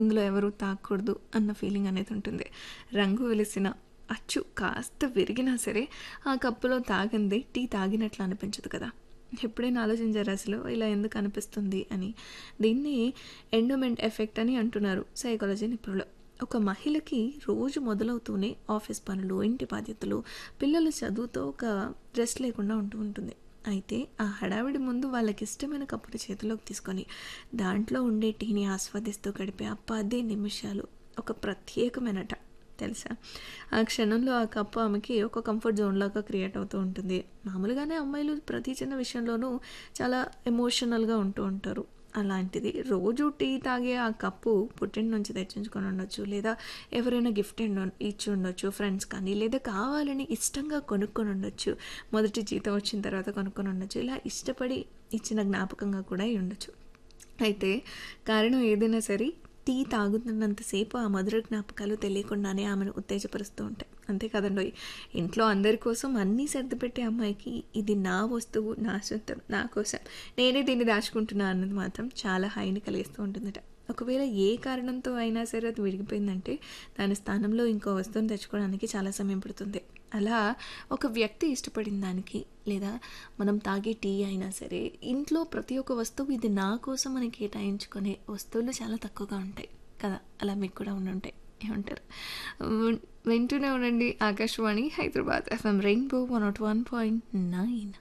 ఇందులో ఎవరు తాగకూడదు అన్న ఫీలింగ్ అనేది ఉంటుంది రంగు వెలిసిన అచ్చు కాస్త విరిగినా సరే ఆ కప్పులో తాగింది టీ తాగినట్లు అనిపించదు కదా ఎప్పుడైనా ఆలోచించారు అసలు ఇలా ఎందుకు అనిపిస్తుంది అని దీన్ని ఎండోమెంట్ ఎఫెక్ట్ అని అంటున్నారు సైకాలజీ నిపుణులు ఒక మహిళకి రోజు మొదలవుతూనే ఆఫీస్ పనులు ఇంటి బాధ్యతలు పిల్లల చదువుతో ఒక రెస్ట్ లేకుండా ఉంటూ ఉంటుంది అయితే ఆ హడావిడి ముందు వాళ్ళకి ఇష్టమైన కప్పుని చేతిలోకి తీసుకొని దాంట్లో ఉండే టీని ఆస్వాదిస్తూ గడిపే ఆ పది నిమిషాలు ఒక ప్రత్యేకమైనట తెలుసా ఆ క్షణంలో ఆ కప్పు ఆమెకి ఒక కంఫర్ట్ జోన్ లాగా క్రియేట్ అవుతూ ఉంటుంది మామూలుగానే అమ్మాయిలు ప్రతి చిన్న విషయంలోనూ చాలా ఎమోషనల్గా ఉంటూ ఉంటారు అలాంటిది రోజు టీ తాగే ఆ కప్పు పుట్టింటి నుంచి తెచ్చించుకొని ఉండొచ్చు లేదా ఎవరైనా గిఫ్ట్ ఇచ్చి ఉండొచ్చు ఫ్రెండ్స్ కానీ లేదా కావాలని ఇష్టంగా కొనుక్కొని ఉండొచ్చు మొదటి జీతం వచ్చిన తర్వాత కొనుక్కొని ఉండొచ్చు ఇలా ఇష్టపడి ఇచ్చిన జ్ఞాపకంగా కూడా అయి ఉండొచ్చు అయితే కారణం ఏదైనా సరే టీ తాగుతున్నంతసేపు ఆ మధుర జ్ఞాపకాలు తెలియకుండానే ఆమెను ఉత్తేజపరుస్తూ ఉంటాయి అంతే కదండి ఇంట్లో అందరి కోసం అన్నీ సర్దిపెట్టే అమ్మాయికి ఇది నా వస్తువు నా సొంతం నా కోసం నేనే దీన్ని దాచుకుంటున్నా అన్నది మాత్రం చాలా హాయిని కలిగిస్తూ ఉంటుందట ఒకవేళ ఏ కారణంతో అయినా సరే అది విరిగిపోయిందంటే దాని స్థానంలో ఇంకో వస్తువుని తెచ్చుకోవడానికి చాలా సమయం పడుతుంది అలా ఒక వ్యక్తి ఇష్టపడిన దానికి లేదా మనం తాగే టీ అయినా సరే ఇంట్లో ప్రతి ఒక్క వస్తువు ఇది నా కోసం అని కేటాయించుకునే వస్తువులు చాలా తక్కువగా ఉంటాయి కదా అలా మీకు కూడా ఉండుంటాయి ఏమంటారు వింటూనే ఉండండి Akashvani Hyderabad FM rainbow one nought one point nine